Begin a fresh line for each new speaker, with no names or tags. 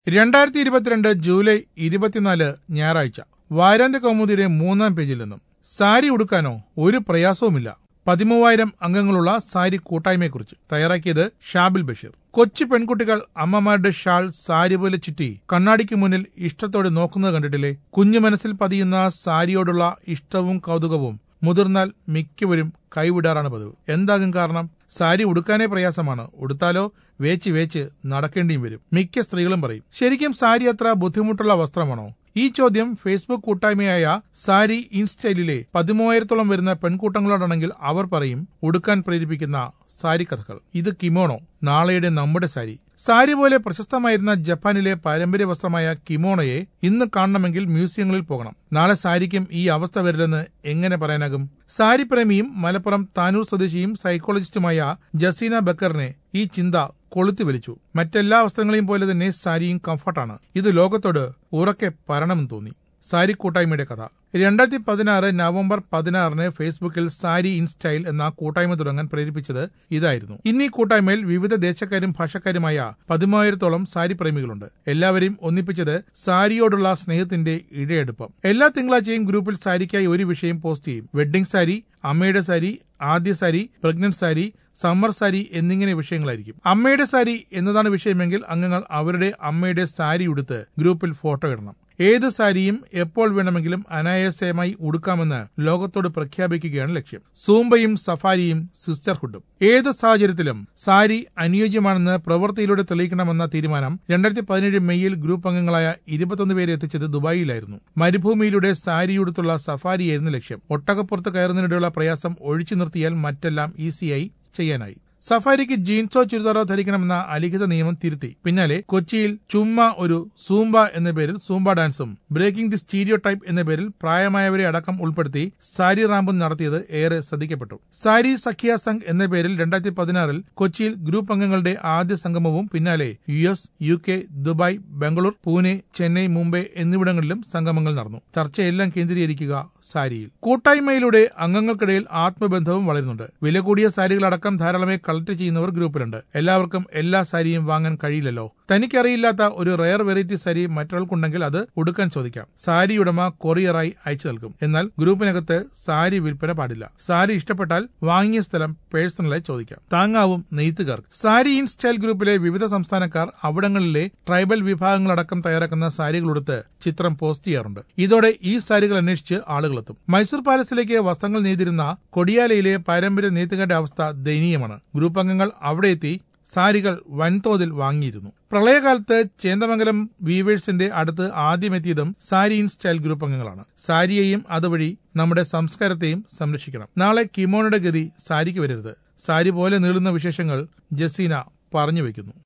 രണ്ടായിരത്തി ഇരുപത്തിരണ്ട് ജൂലൈ ഇരുപത്തിനാല് ഞായറാഴ്ച വാരാന്ത്യ കൗമുദിയുടെ മൂന്നാം പേജിൽ നിന്നും സാരി ഉടുക്കാനോ ഒരു പ്രയാസവുമില്ല പതിമൂവായിരം അംഗങ്ങളുള്ള സാരി കൂട്ടായ്മയെക്കുറിച്ച് തയ്യാറാക്കിയത് ഷാബിൽ ബഷീർ കൊച്ചു പെൺകുട്ടികൾ അമ്മമാരുടെ ഷാൾ സാരി പോലെ ചുറ്റി കണ്ണാടിക്ക് മുന്നിൽ ഇഷ്ടത്തോടെ നോക്കുന്നത് കണ്ടിട്ടില്ലേ കുഞ്ഞു മനസ്സിൽ പതിയുന്ന സാരിയോടുള്ള ഇഷ്ടവും കൗതുകവും മുതിർന്നാൽ മിക്കവരും കൈവിടാറാണ് പതിവ് എന്താകും കാരണം സാരി ഉടുക്കാനേ പ്രയാസമാണ് ഉടുത്താലോ വേച്ച് വേച്ച് നടക്കേണ്ടിയും വരും മിക്ക സ്ത്രീകളും പറയും ശരിക്കും സാരി അത്ര ബുദ്ധിമുട്ടുള്ള വസ്ത്രമാണോ ഈ ചോദ്യം ഫേസ്ബുക്ക് കൂട്ടായ്മയായ സാരി ഇൻസ്റ്റൈലിലെ പതിമൂവായിരത്തോളം വരുന്ന പെൺകൂട്ടങ്ങളോടാണെങ്കിൽ അവർ പറയും ഉടുക്കാൻ പ്രേരിപ്പിക്കുന്ന സാരി കഥകൾ ഇത് കിമോണോ നാളെയുടെ നമ്മുടെ സാരി സാരി പോലെ പ്രശസ്തമായിരുന്ന ജപ്പാനിലെ പാരമ്പര്യ വസ്ത്രമായ കിമോണയെ ഇന്ന് കാണണമെങ്കിൽ മ്യൂസിയങ്ങളിൽ പോകണം നാളെ സാരിക്കും ഈ അവസ്ഥ വരില്ലെന്ന് എങ്ങനെ പറയാനാകും സാരി പ്രേമിയും മലപ്പുറം താനൂർ സ്വദേശിയും സൈക്കോളജിസ്റ്റുമായ ജസീന ബക്കറിനെ ഈ ചിന്ത കൊളുത്തി വലിച്ചു മറ്റെല്ലാ വസ്ത്രങ്ങളെയും പോലെ തന്നെ സാരിയും കംഫർട്ടാണ് ഇത് ലോകത്തോട് ഉറക്കെ പറയണമെന്ന് തോന്നി സാരി കൂട്ടായ്മയുടെ കഥ രണ്ടായിരത്തി പതിനാറ് നവംബർ പതിനാറിന് ഫേസ്ബുക്കിൽ സാരി ഇൻ സ്റ്റൈൽ എന്ന കൂട്ടായ്മ തുടങ്ങാൻ പ്രേരിപ്പിച്ചത് ഇതായിരുന്നു ഇന്ന് ഈ കൂട്ടായ്മയിൽ വിവിധ ദേശക്കാരും ഭാഷക്കാരുമായ പതിമൂവായിരത്തോളം സാരി പ്രേമികളുണ്ട് എല്ലാവരെയും ഒന്നിപ്പിച്ചത് സാരിയോടുള്ള സ്നേഹത്തിന്റെ ഇഴയെടുപ്പം എല്ലാ തിങ്കളാഴ്ചയും ഗ്രൂപ്പിൽ സാരിക്കായി ഒരു വിഷയം പോസ്റ്റ് ചെയ്യും വെഡ്ഡിംഗ് സാരി അമ്മയുടെ സാരി ആദ്യ സാരി പ്രഗ്നന്റ് സാരി സമ്മർ സാരി എന്നിങ്ങനെ വിഷയങ്ങളായിരിക്കും അമ്മയുടെ സാരി എന്നതാണ് വിഷയമെങ്കിൽ അംഗങ്ങൾ അവരുടെ അമ്മയുടെ സാരി ഉടുത്ത് ഗ്രൂപ്പിൽ ഫോട്ടോ ഇടണം ഏത് സാരിയും എപ്പോൾ വേണമെങ്കിലും അനായാസമായി ഉടുക്കാമെന്ന് ലോകത്തോട് പ്രഖ്യാപിക്കുകയാണ് ലക്ഷ്യം സൂംബയും സഫാരിയും സിസ്റ്റർഹുഡും ഏത് സാഹചര്യത്തിലും സാരി അനുയോജ്യമാണെന്ന് പ്രവൃത്തിയിലൂടെ തെളിയിക്കണമെന്ന തീരുമാനം രണ്ടായിരത്തി പതിനേഴ് മെയ്യിൽ ഗ്രൂപ്പ് അംഗങ്ങളായ ഇരുപത്തൊന്ന് പേരെ എത്തിച്ചത് ദുബായിലായിരുന്നു മരുഭൂമിയിലൂടെ സാരിയുടുത്തുള്ള സഫാരിയായിരുന്നു ലക്ഷ്യം ഒട്ടകപ്പുറത്ത് കയറുന്നതിനിടെയുള്ള പ്രയാസം ഒഴിച്ചു നിർത്തിയാൽ മറ്റെല്ലാം ഈസിയായി ചെയ്യാനായി സഫാരിക്ക് ജീൻസോ ചുരിദാറോ ധരിക്കണമെന്ന അലിഖിത നിയമം തിരുത്തി പിന്നാലെ കൊച്ചിയിൽ ചുമ്മാ ഒരു സൂംബ എന്ന പേരിൽ സൂംബ ഡാൻസും ബ്രേക്കിംഗ് ദി സ്റ്റീരിയോ ടൈപ്പ് എന്ന പേരിൽ പ്രായമായവരെ അടക്കം ഉൾപ്പെടുത്തി സാരി റാമ്പും നടത്തിയത് ഏറെ ശ്രദ്ധിക്കപ്പെട്ടു സാരി സഖിയ സംഘ് എന്ന പേരിൽ രണ്ടായിരത്തി പതിനാറിൽ കൊച്ചിയിൽ ഗ്രൂപ്പ് അംഗങ്ങളുടെ ആദ്യ സംഗമവും പിന്നാലെ U S U K Dubai Bangalore Pune Chennai Mumbai എന്നിവിടങ്ങളിലും സംഗമങ്ങൾ നടന്നു ചർച്ചയെല്ലാം കേന്ദ്രീകരിക്കുക സാരിയിൽ കൂട്ടായ്മയിലൂടെ അംഗങ്ങൾക്കിടയിൽ ആത്മബന്ധവും വളരുന്നുണ്ട് വില കൂടിയ സാരികളടക്കം ധാരാളമായി കളക്ട് ചെയ്യുന്നവർ ഗ്രൂപ്പിലുണ്ട് എല്ലാവർക്കും എല്ലാ സാരിയും വാങ്ങാൻ കഴിയില്ലല്ലോ തനിക്കറിയില്ലാത്ത ഒരു റയർ വെറൈറ്റി സാരി മറ്റൊരാൾക്കുണ്ടെങ്കിൽ അത് ഉടുക്കാൻ ചോദിക്കാം സാരി ഉടമ കൊറിയറായി അയച്ചു നൽകും എന്നാൽ ഗ്രൂപ്പിനകത്ത് സാരി വിൽപ്പന പാടില്ല സാരി ഇഷ്ടപ്പെട്ടാൽ വാങ്ങിയ സ്ഥലം പേഴ്സണലായി ചോദിക്കാം താങ്ങാവും നെയ്ത്തുകാർക്ക് സാരി ഇൻ സ്റ്റൈൽ ഗ്രൂപ്പിലെ വിവിധ സംസ്ഥാനക്കാർ അവിടങ്ങളിലെ ട്രൈബൽ വിഭാഗങ്ങളടക്കം തയ്യാറാക്കുന്ന സാരികൾ ഉടുത്ത് ചിത്രം പോസ്റ്റ് ചെയ്യാറുണ്ട് ഇതോടെ ഈ സാരികൾ അന്വേഷിച്ച് ആളുകളെത്തും മൈസൂർ പാലസിലേക്ക് വസ്ത്രങ്ങൾ നെയ്തിരുന്ന കൊടിയാലയിലെ പാരമ്പര്യ നെയ്ത്തുകാരുടെ അവസ്ഥ ദയനീയമാണ് ഗ്രൂപ്പ് അംഗങ്ങൾ അവിടെ എത്തി സാരികൾ വൻതോതിൽ വാങ്ങിയിരുന്നു പ്രളയകാലത്ത് ചേന്ദമംഗലം വീവേഴ്സിന്റെ അടുത്ത് ആദ്യമെത്തിയതും സാരി ഇൻ സ്റ്റൈൽ ഗ്രൂപ്പ് അംഗങ്ങളാണ് സാരിയെയും അതുവഴി നമ്മുടെ സംസ്കാരത്തെയും സംരക്ഷിക്കണം നാളെ കിമോണയുടെ ഗതി സാരിക്ക് വരരുത് സാരി പോലെ നീളുന്ന വിശേഷങ്ങൾ ജസീന പറഞ്ഞു വയ്ക്കുന്നു